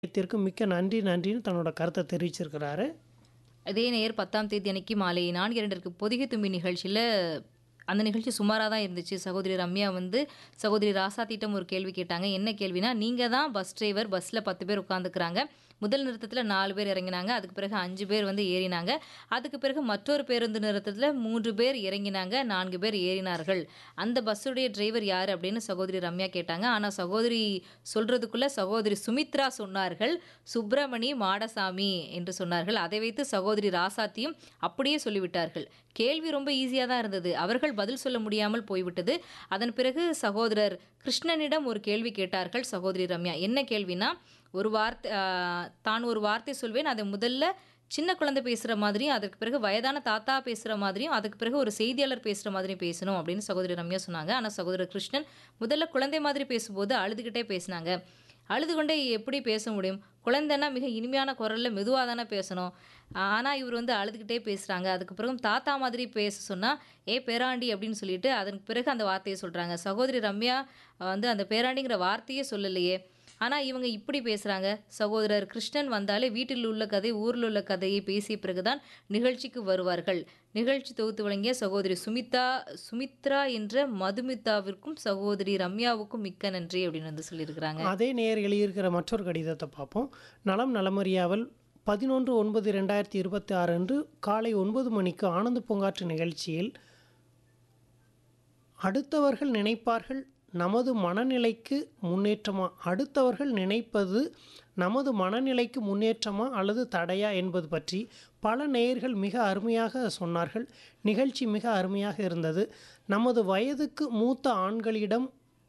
நிலையத்திற்கு மிக்க நன்றி நன்றின்னு தன்னோட கருத்தை தெரிவிச்சிருக்கிறாரு இதே நேர் பத்தாம் தேதி அன்னைக்கு மாலை நான்கு இரண்டிற்கு பொதிகை தும்பி நிகழ்ச்சியில் அந்த நிகழ்ச்சி சுமாராக தான் இருந்துச்சு சகோதரி ரம்யா வந்து சகோதரி ராசாத்திட்டம் ஒரு கேள்வி கேட்டாங்க என்ன கேள்வினா நீங்கள் தான் பஸ் டிரைவர் பஸ்ஸில் பத்து பேர் உட்காந்துக்கிறாங்க முதல் நிறுத்தத்தில் நாலு பேர் இறங்கினாங்க அதுக்கு பிறகு அஞ்சு பேர் வந்து ஏறினாங்க அதுக்கு பிறகு மற்றொரு பேருந்து நிறுத்தத்தில் மூன்று பேர் இறங்கினாங்க நான்கு பேர் ஏறினார்கள் அந்த பஸ்ஸுடைய டிரைவர் யார் அப்படின்னு சகோதரி ரம்யா கேட்டாங்க ஆனால் சகோதரி சொல்றதுக்குள்ள சகோதரி சுமித்ரா சொன்னார்கள் சுப்பிரமணி மாடசாமி என்று சொன்னார்கள் அதை வைத்து சகோதரி ராசாத்தியும் அப்படியே சொல்லிவிட்டார்கள் கேள்வி ரொம்ப ஈஸியாக தான் இருந்தது அவர்கள் பதில் சொல்ல முடியாமல் போய்விட்டது அதன் பிறகு சகோதரர் கிருஷ்ணனிடம் ஒரு கேள்வி கேட்டார்கள் சகோதரி ரம்யா என்ன கேள்வினா ஒரு வார்த்தை ஆஹ், தான் ஒரு வார்த்தை சொல்வேன் அதை முதல்ல சின்ன குழந்தை பேசுகிற மாதிரியும் அதற்கு பிறகு வயதான தாத்தா பேசுகிற மாதிரியும் அதுக்கு பிறகு ஒரு செய்தியாளர் பேசுகிற மாதிரியும் பேசணும் அப்படின்னு சகோதரி ரம்யா சொன்னாங்க ஆனால் சகோதரர் கிருஷ்ணன் முதல்ல குழந்தை மாதிரி பேசும்போது அழுதுகிட்டே பேசினாங்க அழுது கொண்டே எப்படி பேச முடியும் குழந்தைன்னா மிக இனிமையான குரலில் மெதுவாக தானே பேசணும் ஆனால் இவர் வந்து அழுதுகிட்டே பேசுகிறாங்க அதுக்கு பிறகு தாத்தா மாதிரி பேச சொன்னால் ஏ பேராண்டி அப்படின்னு சொல்லிட்டு அதற்கு பிறகு அந்த வார்த்தையை சொல்கிறாங்க சகோதரி ரம்யா வந்து அந்த பேராண்டிங்கிற வார்த்தையே சொல்லலையே ஆனால் இவங்க இப்படி பேசுகிறாங்க சகோதரர் கிருஷ்ணன் வந்தாலே வீட்டில் உள்ள கதை ஊரில் உள்ள கதையை பேசிய பிறகுதான் நிகழ்ச்சிக்கு வருவார்கள் நிகழ்ச்சி தொகுத்து வழங்கிய சகோதரி சுமிதா சுமித்ரா என்ற மதுமிதாவிற்கும் சகோதரி ரம்யாவுக்கும் மிக்க நன்றி அப்படின்னு வந்து சொல்லியிருக்கிறாங்க அதே நேர் எழுதியிருக்கிற மற்றொரு கடிதத்தை பார்ப்போம் நலம் நலமறியாவல் பதினொன்று ஒன்பது ரெண்டாயிரத்தி இருபத்தி ஆறு அன்று காலை ஒன்பது மணிக்கு ஆனந்த பூங்காற்று நிகழ்ச்சியில் அடுத்தவர்கள் நினைப்பார்கள் நமது மனநிலைக்கு முன்னேற்றமா அடுத்தவர்கள் நினைப்பது நமது மனநிலைக்கு முன்னேற்றமா அல்லது தடையா என்பது பற்றி பல நேயர்கள் மிக அருமையாக சொன்னார்கள் நிகழ்ச்சி மிக அருமையாக இருந்தது நமது வயதுக்கு மூத்த ஆண்களிடம்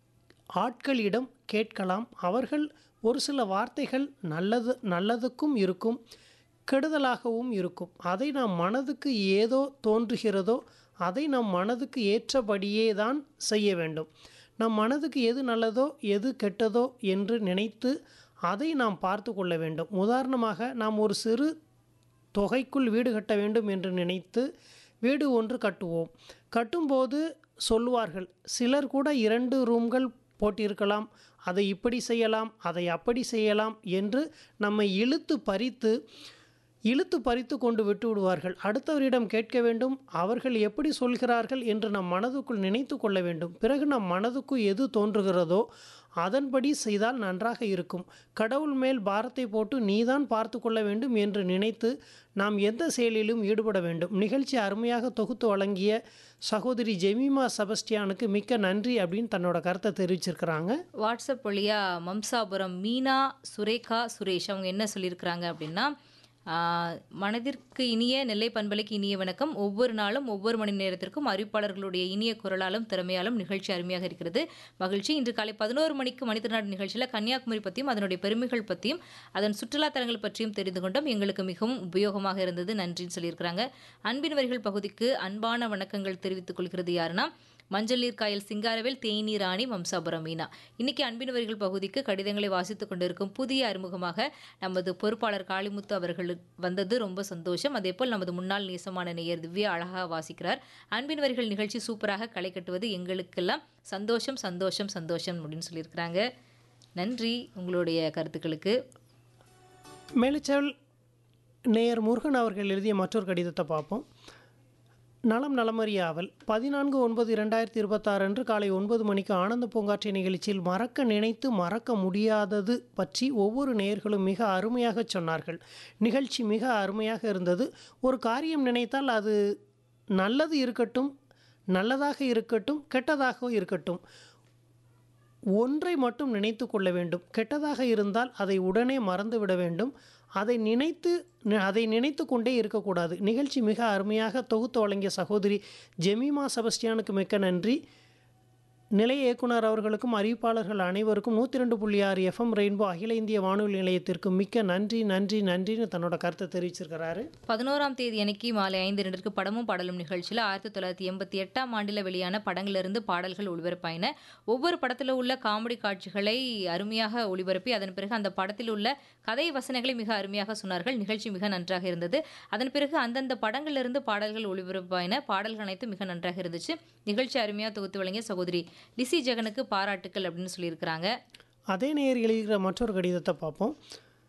ஆட்களிடம் கேட்கலாம் அவர்கள் ஒரு சில வார்த்தைகள் நல்லது நல்லதுக்கும் இருக்கும் கெடுதலாகவும் இருக்கும் அதை நாம் மனதுக்கு ஏதோ தோன்றுகிறதோ அதை நம் மனதுக்கு ஏற்றபடியே தான் செய்ய வேண்டும் நம் மனதுக்கு எது நல்லதோ எது கெட்டதோ என்று நினைத்து அதை நாம் பார்த்து கொள்ள வேண்டும் உதாரணமாக நாம் ஒரு சிறு தொகைக்குள் வீடு கட்ட வேண்டும் என்று நினைத்து வீடு ஒன்று கட்டுவோம் கட்டும்போது சொல்லுவார்கள் சிலர் கூட இரண்டு ரூம்கள் போட்டிருக்கலாம் அதை இப்படி செய்யலாம் அதை அப்படி செய்யலாம் என்று நம்மை இழுத்து பறித்து இழுத்து பறித்து கொண்டு விட்டு விடுவார்கள் அடுத்தவரிடம் கேட்க வேண்டும் அவர்கள் எப்படி சொல்கிறார்கள் என்று நம் மனதுக்குள் நினைத்து கொள்ள வேண்டும் பிறகு நம் மனதுக்கு எது தோன்றுகிறதோ அதன்படி செய்தால் நன்றாக இருக்கும் கடவுள் மேல் பாரத்தை போட்டு நீதான் பார்த்து கொள்ள வேண்டும் என்று நினைத்து நாம் எந்த செயலிலும் ஈடுபட வேண்டும் நிகழ்ச்சி அருமையாக தொகுத்து வழங்கிய சகோதரி ஜெமிமா செபஸ்டியானுக்கு மிக்க நன்றி அப்படின்னு தன்னோட கருத்தை தெரிவிச்சிருக்கிறாங்க வாட்ஸ்அப் வழியா மம்சாபுரம் மீனா சுரேகா சுரேஷ் அவங்க என்ன சொல்லியிருக்கிறாங்க அப்படின்னா ஆஹ், மனதிற்கு இனிய நெல்லை பண்பலைக்கு இனிய வணக்கம் ஒவ்வொரு நாளும் ஒவ்வொரு மணி நேரத்திற்கும் அறிவிப்பாளர்களுடைய இனிய குரலாலும் திறமையாலும் நிகழ்ச்சி அருமையாக இருக்கிறது மகிழ்ச்சி இன்று காலை பதினோரு மணிக்கு மனிதநாடு நிகழ்ச்சியில் கன்னியாகுமரி பற்றியும் அதனுடைய பெருமைகள் பற்றியும் அதன் சுற்றுலா தலங்கள் பற்றியும் தெரிந்து கொண்டோம் எங்களுக்கு மிகவும் உபயோகமாக இருந்தது நன்றின்னு சொல்லியிருக்கிறாங்க அன்பின் வரிகள் பகுதிக்கு அன்பான வணக்கங்கள் தெரிவித்துக் கொள்கிறது யாருன்னா மஞ்சள் நீர் காயல் சிங்காரவேல் தேனி ராணி வம்சாபுரம் மீனா இன்னைக்கு அன்பின் வரிகள் பகுதிக்கு கடிதங்களை வாசித்துக் கொண்டிருக்கும் புதிய அறிமுகமாக நமது பொறுப்பாளர் காளிமுத்து அவர்கள் வந்தது ரொம்ப சந்தோஷம் அதேபோல் நமது முன்னாள் நேசமான நேயர் திவ்யா அழகாக வாசிக்கிறார் அன்பின் வரிகள் நிகழ்ச்சி சூப்பராக களை கட்டுவது எங்களுக்கெல்லாம் சந்தோஷம் சந்தோஷம் சந்தோஷம் அப்படின்னு சொல்லியிருக்கிறாங்க நன்றி உங்களுடைய கருத்துக்களுக்கு மேலச்சல் நேயர் முருகன் அவர்கள் எழுதிய மற்றொரு கடிதத்தை பார்ப்போம் நலம் நலமறியாவல் பதினான்கு ஒன்பது இரண்டாயிரத்தி இருபத்தாறு அன்று காலை ஒன்பது மணிக்கு ஆனந்த பூங்காற்றி நிகழ்ச்சியில் மறக்க நினைத்து மறக்க முடியாதது பற்றி ஒவ்வொரு நேயர்களும் மிக அருமையாக சொன்னார்கள் நிகழ்ச்சி மிக அருமையாக இருந்தது ஒரு காரியம் நினைத்தால் அது நல்லது இருக்கட்டும் நல்லதாக இருக்கட்டும் கெட்டதாக இருக்கட்டும் ஒன்றை மட்டும் நினைத்து கொள்ள வேண்டும் கெட்டதாக இருந்தால் அதை உடனே மறந்து விட வேண்டும் அதை நினைத்து நி- அதை நினைத்து கொண்டே இருக்கக்கூடாது நிகழ்ச்சி மிக அருமையாக தொகுத்து வழங்கிய சகோதரி ஜெமிமா செபஸ்டியானுக்கு மிக்க நன்றி நிலைய இயக்குனர் அவர்களுக்கும் அறிவிப்பாளர்கள் அனைவருக்கும் நூற்றி ரெண்டு புள்ளி ஆறு எஃப்எம் ரெயின்போ அகில இந்திய வானொலி நிலையத்திற்கு மிக்க நன்றி நன்றி நன்றின்னு தன்னோட கருத்தை தெரிவிச்சிருக்கிறாரு பதினோராம் தேதி அன்னைக்கு மாலை ஐந்து ரெண்டிற்கு படமும் பாடலும் நிகழ்ச்சியில் ஆயிரத்தி தொள்ளாயிரத்தி எண்பத்தி எட்டாம் ஆண்டில் வெளியான படங்களிலிருந்து பாடல்கள் ஒளிபரப்பாயின ஒவ்வொரு படத்தில் உள்ள காமெடி காட்சிகளை அருமையாக ஒளிபரப்பி அதன் பிறகு அந்த படத்தில் உள்ள கதை வசனங்களை மிக அருமையாக சொன்னார்கள் நிகழ்ச்சி மிக நன்றாக இருந்தது அதன் பிறகு அந்தந்த படங்களிலிருந்து பாடல்கள் ஒளிபரப்பாயின பாடல்கள் அனைத்தும் மிக நன்றாக இருந்துச்சு நிகழ்ச்சி அருமையாக தொகுத்து வழங்கிய சகோதரி லிசி ஜெகனுக்கு பாராட்டுக்கள் அப்படின்னு சொல்லியிருக்கிறாங்க அதே நேர் எழுதுகிற மற்றொரு கடிதத்தை பார்ப்போம்